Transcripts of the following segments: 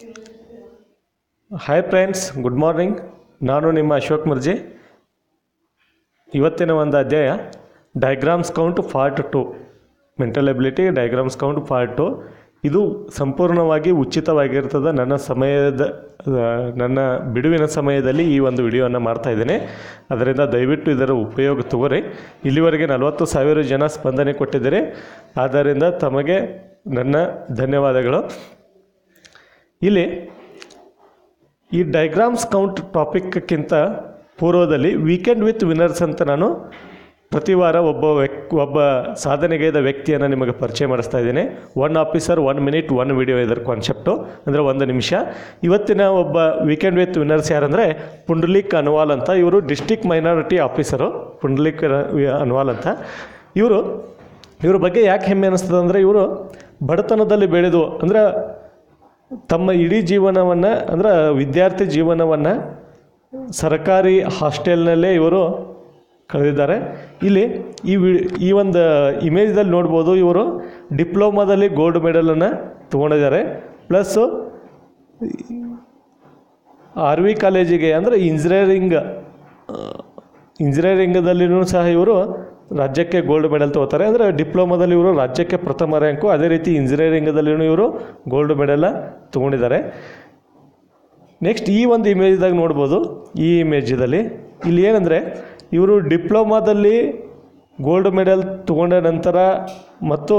hi friends good morning ನಾನು ನಿಮ್ಮ ಅಶೋಕ್ ಮುರ್ಜಿ ಇವತ್ತಿನ ಒಂದು ಅಧ್ಯಾಯ diagrams count part two mental ability diagrams count part two ಇದು ಸಂಪೂರ್ಣವಾಗಿ ಉಚಿತವಾಗಿರ್ತದೆ ನನ್ನ ಸಮಯದ ಆ, ನನ್ನ ಬಿಡುವಿನ ಸಮಯದಲ್ಲಿ ಈ ಒಂದು ವಿಡಿಯೋವನ್ನು ಮಾಡ್ತಾ ಇದ್ದೇನೆ ಅದರಿಂದ ದಯವಿಟ್ಟು ಇದರ ಉಪಯೋಗ ತಗೋರಿ ಇಲ್ಲಿವರೆಗೆ ನಲವತ್ತು ಸಾವಿರ ಜನ ಸ್ಪಂದನೆ ಕೊಟ್ಟಿದ್ದೀರಿ ಆದ್ದರಿಂದ ತಮಗೆ ನನ್ನ ಧನ್ಯವಾದಗಳು ಇಲ್ಲಿ ಈ ಡೈಗ್ರಾಮ್ಸ್ ಕೌಂಟ್ ಟಾಪಿಕ್ಕಿಂತ ಪೂರ್ವದಲ್ಲಿ ವೀಕೆಂಡ್ ವಿತ್ ವಿನ್ನರ್ಸ್ ಅಂತ ನಾನು ಪ್ರತಿ ವಾರ ಒಬ್ಬ ವ್ಯಕ್ ಒಬ್ಬ ಸಾಧನೆಗೈದ ವ್ಯಕ್ತಿಯನ್ನು ನಿಮಗೆ ಪರಿಚಯ ಮಾಡಿಸ್ತಾ ಇದ್ದೀನಿ one officer one minute one video ಇದರ ಕಾನ್ಸೆಪ್ಟು ಅಂದರೆ ಒಂದು ನಿಮಿಷ ಇವತ್ತಿನ ಒಬ್ಬ ವೀಕೆಂಡ್ ವಿತ್ ವಿನ್ನರ್ಸ್ ಯಾರಂದರೆ ಪುಂಡಲಿಕ್ ಅನ್ವಾಲ್ ಅಂತ ಇವರು district minority officer Pundalik Anwal ಅಂತ ಇವರು ಇವ್ರ ಬಗ್ಗೆ ಯಾಕೆ ಹೆಮ್ಮೆ ಅನ್ನಿಸ್ತದೆ ಅಂದರೆ ಇವರು ಬಡತನದಲ್ಲಿ ಬೆಳೆದು ಅಂದರೆ ತಮ್ಮ ಇಡೀ ಜೀವನವನ್ನು ಅಂದ್ರೆ ವಿದ್ಯಾರ್ಥಿ ಜೀವನವನ್ನು ಸರ್ಕಾರಿ ಹಾಸ್ಟೆಲ್ನಲ್ಲೇ ಇವರು ಕಳೆದಿದ್ದಾರೆ ಇಲ್ಲಿ ಈ ವಿ ಈ ಒಂದು ಇಮೇಜ್ದಲ್ಲಿ ನೋಡ್ಬೋದು ಇವರು ಡಿಪ್ಲೊಮಾದಲ್ಲಿ ಗೋಲ್ಡ್ ಮೆಡಲನ್ನು ತೊಗೊಂಡಿದ್ದಾರೆ ಪ್ಲಸ್ಸು ಆರ್ ವಿ ಕಾಲೇಜಿಗೆ ಅಂದರೆ ಇಂಜಿನಿಯರಿಂಗ್ ಇಂಜಿನಿಯರಿಂಗದಲ್ಲಿನೂ ಸಹ ಇವರು ರಾಜ್ಯಕ್ಕೆ ಗೋಲ್ಡ್ ಮೆಡಲ್ ತಗೋತಾರೆ ಅಂದರೆ ಡಿಪ್ಲೊಮಾದಲ್ಲಿ ಇವರು ರಾಜ್ಯಕ್ಕೆ ಪ್ರಥಮ ರ್ಯಾಂಕು ಅದೇ ರೀತಿ ಇಂಜಿನಿಯರಿಂಗದಲ್ಲಿನೂ ಇವರು ಗೋಲ್ಡ್ ಮೆಡಲ್ ತೊಗೊಂಡಿದ್ದಾರೆ ನೆಕ್ಸ್ಟ್ ಈ ಒಂದು ಇಮೇಜ್ದಾಗ ನೋಡ್ಬೋದು ಈ ಇಮೇಜದಲ್ಲಿ ಇಲ್ಲಿ ಏನಂದರೆ ಇವರು ಡಿಪ್ಲೊಮಾದಲ್ಲಿ ಗೋಲ್ಡ್ ಮೆಡಲ್ ತಗೊಂಡ ನಂತರ ಮತ್ತು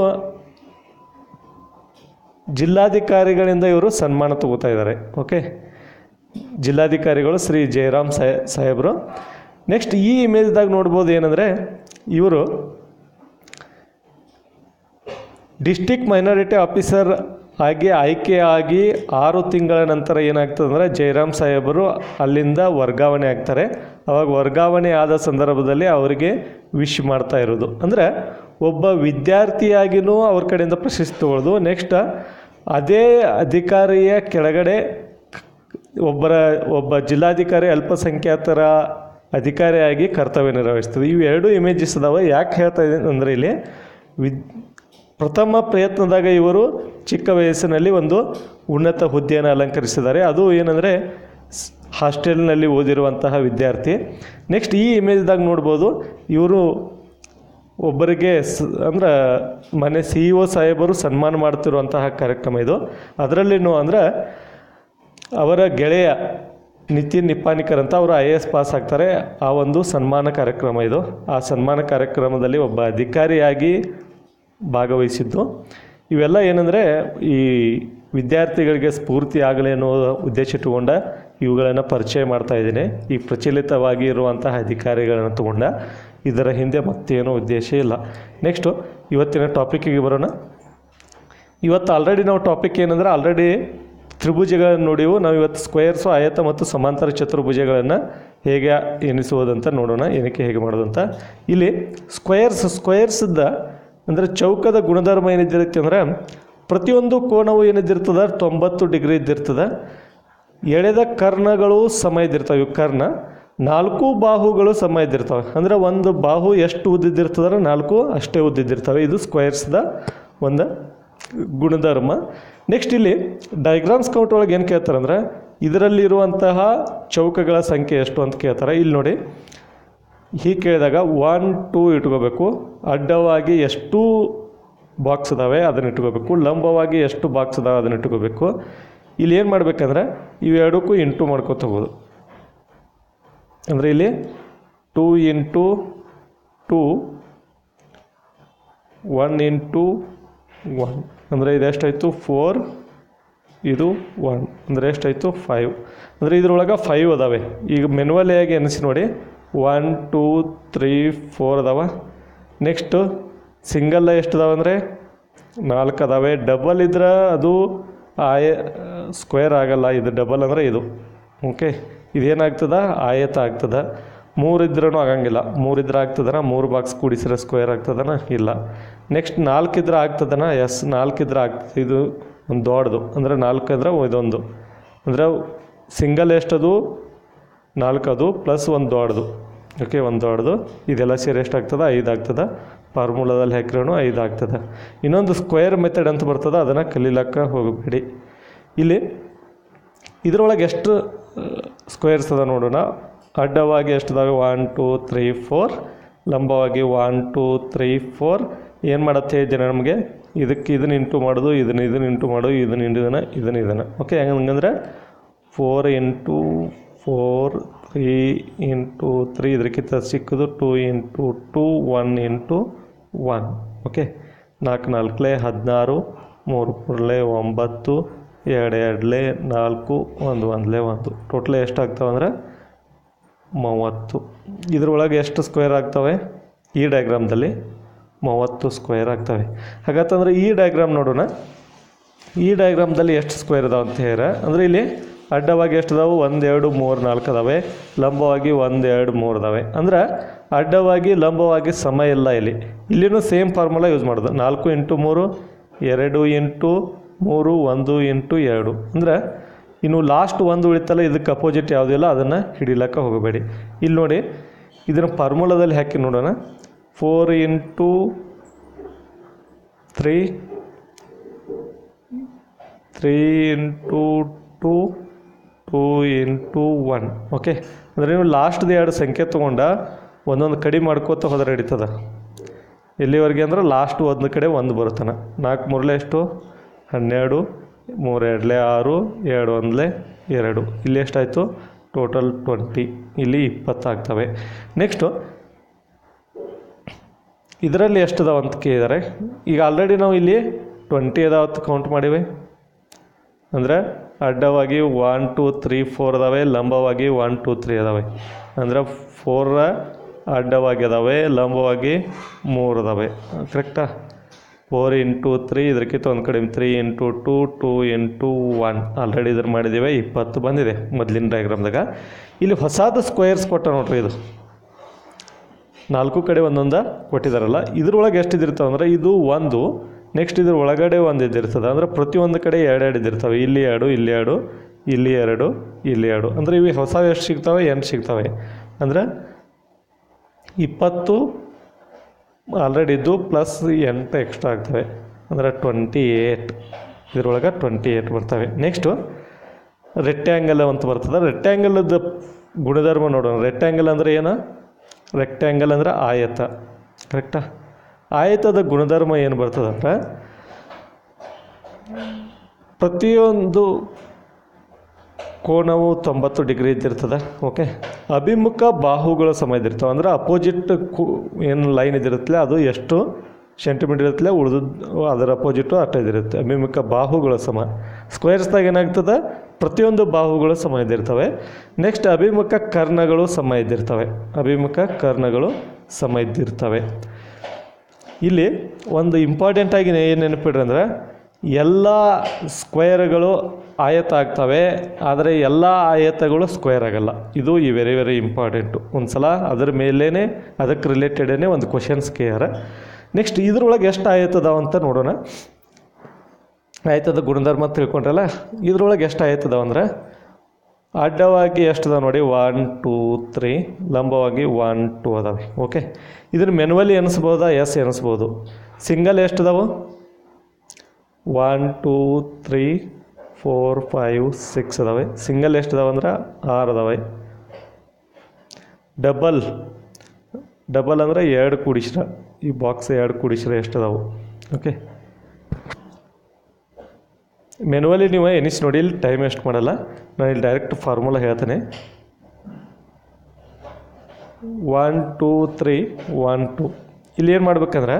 ಜಿಲ್ಲಾಧಿಕಾರಿಗಳಿಂದ ಇವರು ಸನ್ಮಾನ ತಗೋತಾ ಇದ್ದಾರೆ ಓಕೆ ಜಿಲ್ಲಾಧಿಕಾರಿಗಳು ಶ್ರೀ ಜಯರಾಮ್ ಸಾಹೇ ಸಾಹೇಬರು ನೆಕ್ಸ್ಟ್ ಈ ಇಮೇಜ್ದಾಗ ನೋಡ್ಬೋದು ಏನಂದರೆ ಇವರು ಡಿಸ್ಟಿಕ್ ಮೈನಾರಿಟಿ ಆಫೀಸರ್ ಆಗಿ ಆಯ್ಕೆಯಾಗಿ ಆರು ತಿಂಗಳ ನಂತರ ಏನಾಗ್ತದೆ ಅಂದರೆ ಜಯರಾಮ್ ಸಾಹೇಬರು ಅಲ್ಲಿಂದ ವರ್ಗಾವಣೆ ಆಗ್ತಾರೆ ಅವಾಗ ವರ್ಗಾವಣೆ ಆದ ಸಂದರ್ಭದಲ್ಲಿ ಅವರಿಗೆ ವಿಶ್ ಮಾಡ್ತಾ ಇರೋದು ಅಂದರೆ ಒಬ್ಬ ವಿದ್ಯಾರ್ಥಿಯಾಗಿನೂ ಅವ್ರ ಕಡೆಯಿಂದ ಪ್ರಶಸ್ತಿ ತಗೊಳ್ಳೋದು ನೆಕ್ಸ್ಟ್ ಅದೇ ಅಧಿಕಾರಿಯ ಕೆಳಗಡೆ ಒಬ್ಬರ ಒಬ್ಬ ಜಿಲ್ಲಾಧಿಕಾರಿ ಅಲ್ಪಸಂಖ್ಯಾತರ ಅಧಿಕಾರಿಯಾಗಿ ಕರ್ತವ್ಯ ನಿರ್ವಹಿಸ್ತದೆ ಇವು ಎರಡು ಇಮೇಜಸ್ ಅದಾವೆ ಯಾಕೆ ಹೇಳ್ತಾ ಇದ್ದೀನಿ ಅಂದರೆ ಇಲ್ಲಿ ವಿದ್ ಪ್ರಥಮ ಪ್ರಯತ್ನದಾಗ ಇವರು ಚಿಕ್ಕ ವಯಸ್ಸಿನಲ್ಲಿ ಒಂದು ಉನ್ನತ ಹುದ್ದೆಯನ್ನು ಅಲಂಕರಿಸಿದ್ದಾರೆ ಅದು ಏನಂದರೆ ಸ್- ಹಾಸ್ಟೆಲ್ನಲ್ಲಿ ಓದಿರುವಂತಹ ವಿದ್ಯಾರ್ಥಿ ನೆಕ್ಸ್ಟ್ ಈ ಇಮೇಜ್ದಾಗ ನೋಡ್ಬೋದು ಇವರು ಒಬ್ಬರಿಗೆ ಸ್ ಅಂದ್ರೆ ಮನೆ ಸಿ ಇ ಒ ಸಾಹೇಬರು ಸನ್ಮಾನ ಮಾಡ್ತಿರುವಂತಹ ಕಾರ್ಯಕ್ರಮ ಇದು ಅದರಲ್ಲಿನೂ ಅಂದ್ರೆ ಅವರ ಗೆಳೆಯ ನಿತಿನ್ ನಿಪ್ಪಾನಿಕರ್ ಅಂತ ಅವರು ಐ ಎ ಎಸ್ ಪಾಸ್ ಆಗ್ತಾರೆ ಆ ಒಂದು ಸನ್ಮಾನ ಕಾರ್ಯಕ್ರಮ ಇದು ಆ ಸನ್ಮಾನ ಕಾರ್ಯಕ್ರಮದಲ್ಲಿ ಒಬ್ಬ ಅಧಿಕಾರಿಯಾಗಿ ಭಾಗವಹಿಸಿದ್ದು ಇವೆಲ್ಲ ಏನಂದರೆ ಈ ವಿದ್ಯಾರ್ಥಿಗಳಿಗೆ ಸ್ಫೂರ್ತಿ ಆಗಲಿ ಅನ್ನೋ ಉದ್ದೇಶ ಇಟ್ಟುಕೊಂಡ ಇವುಗಳನ್ನು ಪರಿಚಯ ಮಾಡ್ತಾ ಇದ್ದೀನಿ ಈ ಪ್ರಚಲಿತವಾಗಿ ಇರುವಂತಹ ಅಧಿಕಾರಿಗಳನ್ನು ತಗೊಂಡ ಇದರ ಹಿಂದೆ ಮತ್ತೇನೋ ಉದ್ದೇಶ ಇಲ್ಲ ನೆಕ್ಸ್ಟು ಇವತ್ತಿನ ಟಾಪಿಕ್ಕಿಗೆ ಬರೋಣ ಇವತ್ತು ಆಲ್ರೆಡಿ ನಾವು ಟಾಪಿಕ್ ಏನಂದ್ರೆ ಆಲ್ರೆಡಿ ತ್ರಿಭುಜಗಳನ್ನು ನೋಡಿವು ನಾವು ಇವತ್ತು ಸ್ಕ್ವೇರ್ಸು ಆಯತ ಮತ್ತು ಸಮಾಂತರ ಚತುರ್ಭುಜಗಳನ್ನು ಹೇಗೆ ಎನಿಸುವುದಂತ ನೋಡೋಣ ಏನಕ್ಕೆ ಹೇಗೆ ಮಾಡೋದಂತ ಇಲ್ಲಿ ಸ್ಕ್ವೇರ್ಸ್ ಸ್ಕ್ವೇರ್ಸ್ದ ಅಂದರೆ ಚೌಕದ ಗುಣಧರ್ಮ ಏನಿದ್ದಿರುತ್ತೆ ಅಂದ್ರೆ ಪ್ರತಿಯೊಂದು ಕೋನವು ಏನಿದ್ದಿರ್ತದೆ ತೊಂಬತ್ತು ಡಿಗ್ರಿ ಇದ್ದಿರ್ತದೆ ಎಳೆದ ಕರ್ಣಗಳು ಸಮ ಇದ್ದಿರ್ತವೆ ಇವು ಕರ್ಣ ನಾಲ್ಕು ಬಾಹುಗಳು ಸಮ ಇದ್ದಿರ್ತವೆ ಅಂದರೆ ಒಂದು ಬಾಹು ಎಷ್ಟು ಉದ್ದಿದ್ದಿರ್ತದ್ರೆ ನಾಲ್ಕು ಅಷ್ಟೇ ಉದ್ದಿದ್ದಿರ್ತವೆ ಇದು ಸ್ಕ್ವೇರ್ಸ್ದ ಒಂದು ಗುಣಧರ್ಮ ನೆಕ್ಸ್ಟ್ ಇಲ್ಲಿ ಡೈಗ್ರಾಮ್ಸ್ ಕೌಂಟ್ ಒಳಗೆ ಏನು ಕೇಳ್ತಾರೆ ಅಂದ್ರೆ ಇದರಲ್ಲಿರುವಂತಹ ಚೌಕಗಳ ಸಂಖ್ಯೆ ಎಷ್ಟು ಅಂತ ಕೇಳ್ತಾರೆ ಇಲ್ಲಿ ನೋಡಿ ಹೀಗೆ ಕೇಳಿದಾಗ ಒನ್ ಟೂ ಇಟ್ಕೋಬೇಕು ಅಡ್ಡವಾಗಿ ಎಷ್ಟು ಬಾಕ್ಸ್ ಇದಾವೆ ಅದನ್ನ ಇಟ್ಕೋಬೇಕು ಲಂಬವಾಗಿ ಎಷ್ಟು ಬಾಕ್ಸ್ ಇದಾವೆ ಅದನ್ನ ಇಟ್ಕೋಬೇಕು ಇಲ್ಲಿ ಏನು ಮಾಡ್ಬೇಕಂದ್ರೆ ಇವೆರಡಕ್ಕೂ ಇಂಟು ಮಾಡ್ಕೊತ ಹೋಗೋದು ಅಂದರೆ ಇಲ್ಲಿ two into two one into one ಅಂದರೆ ಇದು ಎಷ್ಟಾಯಿತು ಫೋರ್ ಇದು ಒನ್ ಅಂದರೆ ಎಷ್ಟಾಯಿತು ಫೈವ್ ಅಂದರೆ ಇದ್ರೊಳಗೆ ಫೈವ್ ಅದಾವೆ ಈಗ ಮೆನುವಲಿಯಾಗಿ ಎನಿಸಿ ನೋಡಿ ಒನ್ ಟೂ ತ್ರೀ ಫೋರ್ ಅದಾವ ನೆಕ್ಸ್ಟು ಸಿಂಗಲ್ ಎಷ್ಟು ಅದಾವೆ ಅಂದರೆ ನಾಲ್ಕು ಅದಾವೆ ಡಬಲ್ ಇದ್ರೆ ಅದು ಆಯ ಸ್ಕ್ವೇರ್ ಆಗಲ್ಲ ಇದು ಡಬಲ್ ಅಂದರೆ ಇದು ಓಕೆ ಇದೇನಾಗ್ತದ ಆಯತ ಆಗ್ತದ ಮೂರು ಇದ್ರೂ ಆಗಂಗಿಲ್ಲ ಮೂರು ಇದ್ರೆ ಆಗ್ತದನ ಮೂರು ಬಾಕ್ಸ್ ಕೂಡಿಸಿದ್ರೆ ಸ್ಕ್ವೇರ್ ಆಗ್ತದನ ಇಲ್ಲ ನೆಕ್ಸ್ಟ್ ನಾಲ್ಕು ಇದ್ರೆ ಆಗ್ತದನ ಎಸ್ ನಾಲ್ಕು ಇದ್ರೆ ಆಗ್ತದೆ ಇದು ಒಂದು ದೊಡ್ಡದು ಅಂದರೆ ನಾಲ್ಕು ಅಂದ್ರೆ ಇದೊಂದು ಅಂದರೆ ಸಿಂಗಲ್ ಎಷ್ಟದು ನಾಲ್ಕು ಅದು ಪ್ಲಸ್ ಒಂದು ದೊಡ್ಡದು ಓಕೆ ಒಂದು ದೊಡ್ಡದು ಇದೆಲ್ಲ ಸೇರಿ ಎಷ್ಟಾಗ್ತದೆ ಐದು ಆಗ್ತದೆ ಫಾರ್ಮುಲಾದಲ್ಲಿ ಹಾಕಿರೋನು ಐದು ಆಗ್ತದೆ ಇನ್ನೊಂದು ಸ್ಕ್ವೇರ್ ಮೆಥಡ್ ಅಂತ ಬರ್ತದೆ ಅದನ್ನು ಕಲೀಲಕ್ಕ ಹೋಗಬೇಡಿ ಇಲ್ಲಿ ಇದರೊಳಗೆ ಎಷ್ಟು ಸ್ಕ್ವೇರ್ಸ್ ಅದ ನೋಡೋಣ ಅಡ್ಡವಾಗಿ ಎಷ್ಟಿದಾವೆ ಒನ್ ಟೂ ತ್ರೀ ಫೋರ್ ಲಂಬವಾಗಿ ಒನ್ ಟೂ ತ್ರೀ ಫೋರ್ ಏನು ಮಾಡತ್ತೆ ಜನ ನಮಗೆ ಇದಕ್ಕೆ ಇದನ್ನ ಇಂಟು ಮಾಡೋದು ಇದನ್ನ ಇದನ್ನ ಇಂಟು ಮಾಡೋದು ಇದನ್ನ ಇದನ್ನ ಇದನ್ನ ಇದನ್ನ ಓಕೆ ಹಂಗಂದ್ರೆ four into four three into three ಇದಕ್ಕಿಂತ ಸಿಕ್ಕೋದು two into two one into one okay ನಾಲ್ಕು ನಾಲ್ಕಲೆ ಹದಿನಾರು ಮೂರು ಮೂರಲೆ ಒಂಬತ್ತು ಎರಡು ಎರಡಲೆ ನಾಲ್ಕು ಒಂದು ಒಂದಲೆ ಒಂದು ಟೋಟಲ್ ಎಷ್ಟಾಗ್ತವೆ ಅಂದ್ರೆ ಮೂವತ್ತು ಇದ್ರೊಳಗೆ ಎಷ್ಟು ಸ್ಕ್ವೇರ್ ಆಗ್ತವೆ ಈ ಡಯಾಗ್ರಾಮ್ದಲ್ಲಿ ಮೂವತ್ತು ಸ್ಕ್ವೇರ್ ಆಗ್ತವೆ ಹಾಗಂತಂದ್ರೆ ಈ ಡಯಾಗ್ರಾಮ್ ನೋಡೋಣ ಈ ಡಯಾಗ್ರಾಮ್ದಲ್ಲಿ ಎಷ್ಟು ಸ್ಕ್ವೇರ್ ಇದಾವೆ ಅಂತ ಹೇಳ ಅಂದರೆ ಇಲ್ಲಿ ಅಡ್ಡವಾಗಿ ಎಷ್ಟು ಅದಾವೆ ಒಂದು ಎರಡು ಮೂರು ನಾಲ್ಕು ಅದಾವೆ ಲಂಬವಾಗಿ ಒಂದು ಎರಡು ಮೂರು ಅದಾವೆ ಅಂದ್ರೆ ಅಡ್ಡವಾಗಿ ಲಂಬವಾಗಿ ಸಮ ಇಲ್ಲ ಇಲ್ಲಿ ಇಲ್ಲಿನೂ ಸೇಮ್ ಫಾರ್ಮುಲಾ ಯೂಸ್ ಮಾಡೋದು ನಾಲ್ಕು ಇಂಟು ಮೂರು ಎರಡು ಇಂಟು ಮೂರು ಒಂದು ಇಂಟು ಎರಡು ಅಂದ್ರೆ ಇನ್ನು ಲಾಸ್ಟ್ ಒಂದು ಉಳಿತಲ್ಲ ಇದಕ್ಕೆ ಅಪೋಸಿಟ್ ಯಾವುದಿಲ್ಲ ಅದನ್ನು ಹಿಡಿಲಕ್ಕ ಹೋಗಬೇಡಿ ಇಲ್ಲಿ ನೋಡಿ ಇದನ್ನು ಫಾರ್ಮುಲಾದಲ್ಲಿ ಹಾಕಿ ನೋಡೋಣ four into three three into two two into one okay ಅಂದರೆ ನೀವು ಲಾಸ್ಟ್ದು ಎರಡು ಸಂಖ್ಯೆ ತೊಗೊಂಡ ಒಂದೊಂದು ಕಡಿಮೆ ಮಾಡ್ಕೋತ ಹೋದ್ರೆ ನಡೀತದ ಎಲ್ಲಿವರೆಗೆ ಅಂದ್ರೆ ಲಾಸ್ಟ್ ಒಂದು ಕಡೆ ಒಂದು ಬರುತ್ತಾನ ನಾಲ್ಕು ಮೂರಲೆ ಎಷ್ಟು ಹನ್ನೆರಡು ಮೂರು ಎರಡಲೆ ಆರು ಎರಡು ಒಂದಲೆ ಎರಡು ಇಲ್ಲಿ ಎಷ್ಟಾಯಿತು ಟೋಟಲ್ ಟ್ವೆಂಟಿ ಇಲ್ಲಿ ಇಪ್ಪತ್ತಾಗ್ತವೆ ನೆಕ್ಸ್ಟು ಇದರಲ್ಲಿ ಎಷ್ಟು ಅದಾವ ಅಂತ ಕೇಳಿದ್ದಾರೆ ಈಗ ಆಲ್ರೆಡಿ ನಾವು ಇಲ್ಲಿ ಟ್ವೆಂಟಿ ಅದಾವ ಅಂತ ಕೌಂಟ್ ಮಾಡಿವೆ ಅಂದರೆ ಅಡ್ಡವಾಗಿ ಒನ್ ಟು ತ್ರೀ ಫೋರ್ ಅದಾವೆ ಲಂಬವಾಗಿ ಒನ್ ಟು ತ್ರೀ ಅದಾವೆ ಅಂದರೆ ಫೋರ ಅಡ್ಡವಾಗಿ ಅದಾವೆ ಲಂಬವಾಗಿ ಮೂರು ಅದಾವೆ ಕರೆಕ್ಟಾ ಫೋರ್ ಇಂಟು ತ್ರೀ ಇದಕ್ಕಿಂತ ಒಂದು ಕಡಿಮೆ three into two two into one already ಇದ್ರ ಮಾಡಿದ್ದೀವಿ ಇಪ್ಪತ್ತು ಬಂದಿದೆ ಮೊದಲಿನ ಡಯಾಗ್ರಾಮ್ದಾಗ ಇಲ್ಲಿ ಹೊಸಾದ ಸ್ಕ್ವೇರ್ಸ್ ಕೊಟ್ಟ ನೋಡ್ರಿ ಇದು ನಾಲ್ಕು ಕಡೆ ಒಂದೊಂದು ಕೊಟ್ಟಿದ್ದಾರಲ್ಲ ಇದ್ರೊಳಗೆ ಎಷ್ಟು ಇದಿರ್ತಾವೆ ಅಂದರೆ ಇದು ಒಂದು ನೆಕ್ಸ್ಟ್ ಇದ್ರ ಒಳಗಡೆ ಒಂದು ಇದಿರ್ತದೆ ಅಂದರೆ ಪ್ರತಿಯೊಂದು ಕಡೆ ಎರಡೆರಡು ಇದಿರ್ತವೆ ಇಲ್ಲಿ ಎರಡು ಇಲ್ಲಿ ಎರಡು ಇಲ್ಲಿ ಎರಡು ಇಲ್ಲಿ ಎರಡು ಅಂದರೆ ಇವು ಹೊಸ ಎಷ್ಟು ಸಿಗ್ತವೆ ಎಂಟು ಸಿಗ್ತವೆ ಅಂದರೆ ಇಪ್ಪತ್ತು ಆಲ್ರೆಡಿ ಇದ್ದು ಪ್ಲಸ್ ಎಂಟು ಎಕ್ಸ್ಟ್ರಾ ಆಗ್ತವೆ ಅಂದರೆ ಟ್ವೆಂಟಿ ಏಯ್ಟ್ ಇದ್ರೊಳಗೆ ಟ್ವೆಂಟಿ ಏಯ್ಟ್ ಬರ್ತವೆ ನೆಕ್ಸ್ಟು ರೆಕ್ಟ್ಯಾಂಗಲ್ ಅಂತ ಬರ್ತದೆ ರೆಕ್ಟ್ಯಾಂಗಲ್ದ ಗುಣಧರ್ಮ ನೋಡೋಣ ರೆಕ್ಟ್ಯಾಂಗಲ್ ಅಂದರೆ ಏನು ರೆಕ್ಟ್ಯಾಂಗಲ್ ಅಂದರೆ ಆಯತ ಕರೆಕ್ಟಾ ಆಯತದ ಗುಣಧರ್ಮ ಏನು ಬರ್ತದಂದ್ರೆ ಪ್ರತಿಯೊಂದು ಕೋನವು ತೊಂಬತ್ತು ಡಿಗ್ರಿ ಇದ್ದಿರ್ತದೆ ಓಕೆ ಅಭಿಮುಖ ಬಾಹುಗಳ ಸಮ ಇದ್ದಿರ್ತವೆ ಅಂದ್ರೆ ಅಪೋಸಿಟ್ ಕು ಏನು ಲೈನ್ ಇದಿರುತ್ತಲ್ಲ ಅದು ಎಷ್ಟು ಸೆಂಟಿಮೀಟರ್ ಇರುತ್ತಲ್ಲ ಉಳಿದು ಅದರ ಅಪೋಸಿಟು ಅಷ್ಟ ಇದಿರುತ್ತೆ ಅಭಿಮುಖ ಬಾಹುಗಳ ಸಮ ಸ್ಕ್ವೇರ್ಸ್ದಾಗ ಏನಾಗ್ತದೆ ಪ್ರತಿಯೊಂದು ಬಾಹುಗಳು ಸಮ ಇದ್ದಿರ್ತವೆ ನೆಕ್ಸ್ಟ್ ಅಭಿಮುಖ ಕರ್ಣಗಳು ಸಮ ಇದ್ದಿರ್ತವೆ ಅಭಿಮುಖ ಕರ್ಣಗಳು ಸಮ ಇದ್ದಿರ್ತವೆ ಇಲ್ಲಿ ಒಂದು ಇಂಪಾರ್ಟೆಂಟ್ ಆಗಿ ಏನು ನೆನಪಿಡ್ರಿ ಅಂದ್ರೆ ಎಲ್ಲ ಸ್ಕ್ವೇರ್ಗಳು ಆಯತ ಆಗ್ತವೆ ಆದರೆ ಎಲ್ಲ ಆಯತಗಳು ಸ್ಕ್ವೇರ್ ಆಗಲ್ಲ ಇದು ಈ ವೆರಿ ವೆರಿ ಇಂಪಾರ್ಟೆಂಟು ಒಂದು ಸಲ ಅದ್ರ ಮೇಲೇ ಅದಕ್ಕೆ ರಿಲೇಟೆಡೇ ಒಂದು ಕ್ವಶನ್ಸ್ ಕೇಳ್ಯಾರ ನೆಕ್ಸ್ಟ್ ಇದ್ರೊಳಗೆ ಎಷ್ಟು ಆಯತದಾವ ಅಂತ ನೋಡೋಣ ಆಯತದ ಗುಣಧರ್ಮ ತಿಳ್ಕೊಂಡ್ರಲ್ಲ ಇದ್ರೊಳಗೆ ಎಷ್ಟು ಆಯತದಾವ ಅಂದ್ರೆ ಅಡ್ಡವಾಗಿ ಎಷ್ಟು ಅದಾವ ನೋಡಿ ಒನ್ ಟೂ ತ್ರೀ ಲಂಬವಾಗಿ ಒನ್ ಟೂ ಅದಾವೆ ಓಕೆ ಇದನ್ನು ಮೆನುವಲಿ ಎನಿಸ್ಬೋದಾ ಎಸ್ ಎನಿಸ್ಬೋದು ಸಿಂಗಲ್ ಎಷ್ಟು ಅದಾವು one two three four five six ಅದಾವೆ ಸಿಂಗಲ್ ಎಷ್ಟು ಅದಾವೆ ಅಂದ್ರೆ ಆರು ಅದಾವೆ ಡಬಲ್ ಡಬಲ್ ಅಂದರೆ ಎರಡು ಕೂಡಿಸ್ರ ಈ ಬಾಕ್ಸ್ ಎರಡು ಕೂಡಿಸ್ರ ಎಷ್ಟು ಅದಾವು ಓಕೆ ಮೆನುವಲಿ ನೀವು ಎನಿಸ್ ನೋಡಿ ಇಲ್ಲಿ ಟೈಮ್ ವೇಸ್ಟ್ ಮಾಡಲ್ಲ ನಾನು ಇಲ್ಲಿ ಡೈರೆಕ್ಟ್ ಫಾರ್ಮುಲಾ ಹೇಳ್ತೇನೆ one two three one two ಇಲ್ಲಿ ಏನು ಮಾಡ್ಬೇಕಂದ್ರೆ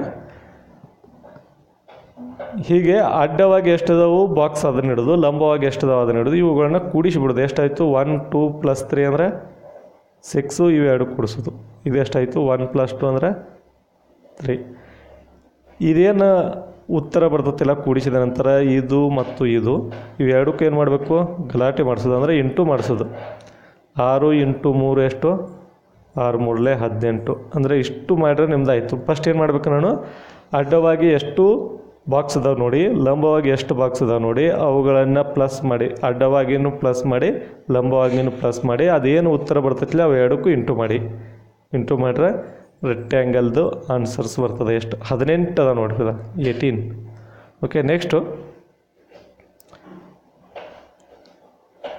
ಹೀಗೆ ಅಡ್ಡವಾಗಿ ಎಷ್ಟದಾವು ಬಾಕ್ಸ್ ಅದನ್ನ ಹಿಡಿದು ಲಂಬವಾಗಿ ಎಷ್ಟದಾವು ಅದನ್ನ ಹಿಡಿದು ಇವುಗಳನ್ನ ಕೂಡಿಸಿಬಿಡೋದು ಎಷ್ಟಾಯಿತು ಒನ್ ಟೂ ಪ್ಲಸ್ ತ್ರೀ ಅಂದರೆ ಸಿಕ್ಸು ಇವು ಎರಡು ಕೂಡಿಸೋದು ಇದು ಎಷ್ಟಾಯಿತು ಒನ್ ಪ್ಲಸ್ ಟು ಅಂದರೆ ತ್ರೀ ಇದೇನು ಉತ್ತರ ಬರ್ತತಿಲ್ಲ ಕೂಡಿಸಿದ ನಂತರ ಇದು ಮತ್ತು ಇದು ಇವೆರಡಕ್ಕೂ ಏನು ಮಾಡಬೇಕು ಗಲಾಟೆ ಮಾಡಿಸೋದು ಅಂದರೆ ಇಂಟು ಮಾಡಿಸೋದು ಆರು ಇಂಟು ಮೂರು ಎಷ್ಟು ಆರು ಮೂರಲೆ ಹದಿನೆಂಟು ಅಂದರೆ ಇಷ್ಟು ಮಾಡಿದ್ರೆ ನಿಮ್ದು ಆಯಿತು ಫಸ್ಟ್ ಏನು ಮಾಡಬೇಕು ನಾನು ಅಡ್ಡವಾಗಿ ಎಷ್ಟು ಬಾಕ್ಸ್ ಅದಾವೆ ನೋಡಿ ಲಂಬವಾಗಿ ಎಷ್ಟು ಬಾಕ್ಸ್ ಅದಾವೆ ನೋಡಿ ಅವುಗಳನ್ನು ಪ್ಲಸ್ ಮಾಡಿ ಅಡ್ಡವಾಗಿನೂ ಪ್ಲಸ್ ಮಾಡಿ ಲಂಬವಾಗಿನೂ ಪ್ಲಸ್ ಮಾಡಿ ಅದೇನು ಉತ್ತರ ಬರ್ತೈತಿಲ್ಲ ಅವು ಎರಡಕ್ಕೂ ಇಂಟು ಮಾಡಿ ಇಂಟು ಮಾಡಿದ್ರೆ ರೆಕ್ಟ್ಯಾಂಗಲ್ದು ಆನ್ಸರ್ಸ್ ಬರ್ತದೆ ಎಷ್ಟು ಹದಿನೆಂಟು ಅದ ನೋಡ್ರಿ ಏಯ್ಟೀನ್ ಓಕೆ ನೆಕ್ಸ್ಟು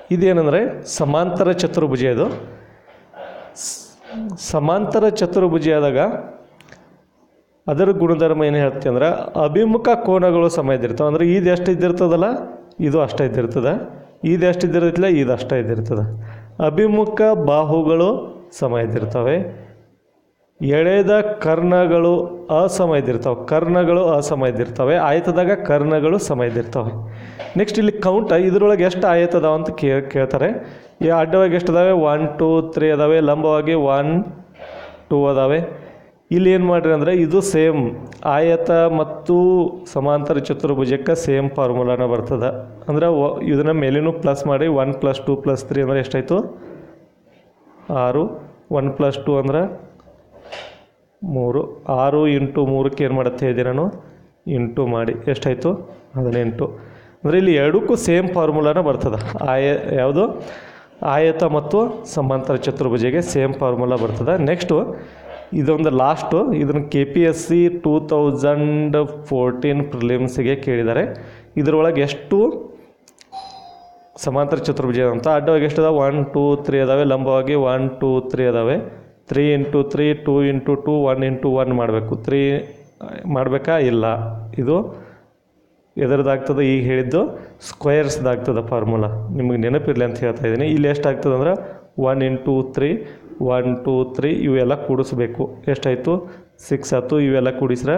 ಇದೇನೆಂದರೆ ಸಮಾಂತರ ಚತುರ್ಭುಜ ಇದು ಸ್- ಸಮಾಂತರ ಚತುರ್ಭುಜ ಆದಾಗ ಅದರ ಗುಣಧರ್ಮ ಏನು ಹೇಳ್ತೀವಿ ಅಂದ್ರೆ ಅಭಿಮುಖ ಕೋನಗಳು ಸಮ ಇದ್ದಿರ್ತಾವೆ ಅಂದ್ರೆ ಇದು ಎಷ್ಟು ಇದ್ದಿರ್ತದಲ್ಲ ಇದು ಅಷ್ಟೇ ಇದ್ದಿರ್ತದೆ ಇದು ಎಷ್ಟು ಇದ್ದಿರತ್ತಿಲ್ಲ ಇದು ಅಷ್ಟೇ ಇದ್ದಿರ್ತದೆ ಅಭಿಮುಖ ಬಾಹುಗಳು ಸಮ ಇದ್ದಿರ್ತವೆ ಎಳೆದ ಕರ್ಣಗಳು ಅಸಮ ಇದ್ದಿರ್ತಾವೆ ಕರ್ಣಗಳು ಅಸಮ ಇದ್ದಿರ್ತವೆ ಆಯತದಾಗ ಕರ್ಣಗಳು ಸಮ ಇದ್ದಿರ್ತವೆ ನೆಕ್ಸ್ಟ್ ಇಲ್ಲಿ ಕೌಂಟ ಇದ್ರೊಳಗೆ ಎಷ್ಟು ಆಯತ ಅದಾವ ಅಂತ ಕೇ ಕೇಳ್ತಾರೆ ಈ ಅಡ್ಡವಾಗಿ ಎಷ್ಟು ಅದಾವೆ ಒನ್ ಟೂ ತ್ರೀ ಅದಾವೆ ಲಂಬವಾಗಿ ಒನ್ ಟೂ ಅದಾವೆ ಇಲ್ಲಿ ಏನು ಮಾಡ್ರಿ ಅಂದರೆ ಇದು ಸೇಮ್ ಆಯತ ಮತ್ತು ಸಮಾಂತರ ಚತುರ್ಭುಜಕ್ಕೆ ಸೇಮ್ ಫಾರ್ಮುಲಾನ ಬರ್ತದೆ ಅಂದ್ರೆ ಒ- ಇದನ್ನ ಮೇಲೇನು ಪ್ಲಸ್ ಮಾಡಿ one plus two plus three ಅಂದರೆ ಎಷ್ಟಾಯಿತು ಆರು ಒನ್ ಪ್ಲಸ್ ಟೂ ಅಂದ್ರೆ ಮೂರು ಆರು ಇಂಟು ಮೂರಕ್ಕೆ ಏನು ಮಾಡುತ್ತೆ ಇದೆ ನಾನು ಇಂಟು ಮಾಡಿ ಎಷ್ಟಾಯಿತು ಹದಿನೆಂಟು ಅಂದರೆ ಇಲ್ಲಿ ಎರಡಕ್ಕೂ ಸೇಮ್ ಫಾರ್ಮುಲಾನ ಬರ್ತದೆ ಆಯ ಯಾವುದು ಆಯತ ಮತ್ತು ಸಮಾಂತರ ಚತುರ್ಭುಜಿಗೆ ಸೇಮ್ ಫಾರ್ಮುಲಾ ಬರ್ತದೆ ನೆಕ್ಸ್ಟು ಇದೊಂದು ಲಾಸ್ಟು ಇದನ್ನು K P S C two thousand fourteen ಪ್ರಿಲಿಮ್ಸಿಗೆ ಕೇಳಿದ್ದಾರೆ ಇದರೊಳಗೆ ಎಷ್ಟು ಸಮಾಂತರ ಚತುರ್ಭುಜ ಅಂತ ಅಡ್ಡವಾಗಿ ಎಷ್ಟು ಅದಾವೆ ಒನ್ ಟೂ ತ್ರೀ ಅದಾವೆ ಲಂಬವಾಗಿ ಒನ್ ಟೂ ತ್ರೀ ಅದಾವೆ three into three two into two one into one ಮಾಡಬೇಕು ತ್ರೀ ಮಾಡಬೇಕಾ ಇಲ್ಲ ಇದು ಎದರದಾಗ್ತದೆ ಈಗ ಹೇಳಿದ್ದು ಸ್ಕ್ವೇರ್ಸ್ದಾಗ್ತದೆ ಫಾರ್ಮುಲಾ ನಿಮಗೆ ನೆನಪಿರಲಿ ಅಂತ ಹೇಳ್ತಾ ಇದ್ದೀನಿ ಇಲ್ಲಿ ಎಷ್ಟಾಗ್ತದೆ ಅಂದ್ರೆ one into three one two three ಇವೆಲ್ಲ ಕೂಡಿಸ್ಬೇಕು ಎಷ್ಟಾಯಿತು ಸಿಕ್ಸ್ ಆಯ್ತು ಇವೆಲ್ಲ ಕೂಡಿಸ್ರೆ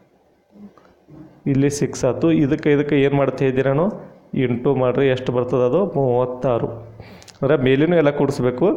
ಇಲ್ಲಿ ಸಿಕ್ಸ್ ಆಯ್ತು ಇದಕ್ಕೆ ಇದಕ್ಕೆ ಏನು ಮಾಡ್ತಾ ಇದ್ದೀನಿ ನಾನು ಇಂಟು ಮಾಡ್ರಿ ಎಷ್ಟು ಬರ್ತದೆ ಅದು ಮೂವತ್ತಾರು ಅಂದರೆ ಮೇಲಿನೂ ಎಲ್ಲ ಕೂಡಿಸ್ಬೇಕು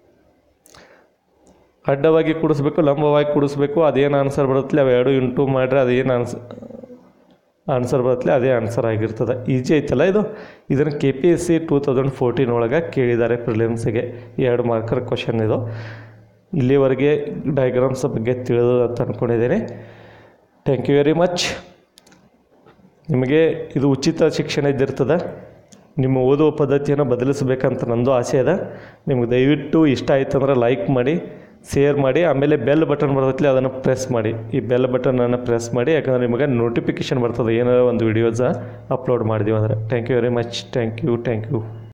ಅಡ್ಡವಾಗಿ ಕೂಡಿಸ್ಬೇಕು ಲಂಬವಾಗಿ ಕೂಡಿಸ್ಬೇಕು ಅದೇನು ಆನ್ಸರ್ ಬರುತ್ತಲ್ಲ ಅವೆರಡು ಇಂಟು ಮಾಡ್ರೆ ಅದೇನು ಆನ್ಸ್ ಆನ್ಸರ್ ಬರುತ್ತಲ್ಲ ಅದೇ ಆನ್ಸರ್ ಆಗಿರ್ತದೆ ಈಜಿ ಐತಲ್ಲ ಇದು ಇದನ್ನು K P S C two thousand fourteen ಒಳಗೆ ಕೇಳಿದ್ದಾರೆ ಪ್ರಿಲಿಮ್ಸಿಗೆ ಎರಡು ಮಾರ್ಕರ್ ಕ್ವಶನ್ ಇದು ಇಲ್ಲಿವರೆಗೆ ಡಯಾಗ್ರಾಮ್ಸ್ ಬಗ್ಗೆ ತಿಳಿದು ಅಂತ ಅಂದ್ಕೊಂಡಿದ್ದೀನಿ ಥ್ಯಾಂಕ್ ಯು ವೆರಿ ಮಚ್ ನಿಮಗೆ ಇದು ಉಚಿತ ಶಿಕ್ಷಣ ಇದ್ದಿರ್ತದೆ ನಿಮ್ಮ ಓದುವ ಪದ್ಧತಿಯನ್ನು ಬದಲಿಸಬೇಕಂತ ನಂದು ಆಸೆ ಅದ ನಿಮ್ಗೆ ದಯವಿಟ್ಟು ಇಷ್ಟ ಆಯ್ತು ಅಂದ್ರೆ ಲೈಕ್ ಮಾಡಿ ಶೇರ್ ಮಾಡಿ ಆಮೇಲೆ ಬೆಲ್ ಬಟನ್ ಬರ್ತೈತಿ ಅದನ್ನು ಪ್ರೆಸ್ ಮಾಡಿ ಈ ಬೆಲ್ ಬಟನನ್ನು ಪ್ರೆಸ್ ಮಾಡಿ ಯಾಕಂದರೆ ನಿಮಗೆ ನೋಟಿಫಿಕೇಶನ್ ಬರ್ತದೆ ಏನಾರ ಒಂದು ವಿಡಿಯೋಸ ಅಪ್ಲೋಡ್ ಮಾಡಿದೀವಿ ಅಂದರೆ thank you very much thank you thank you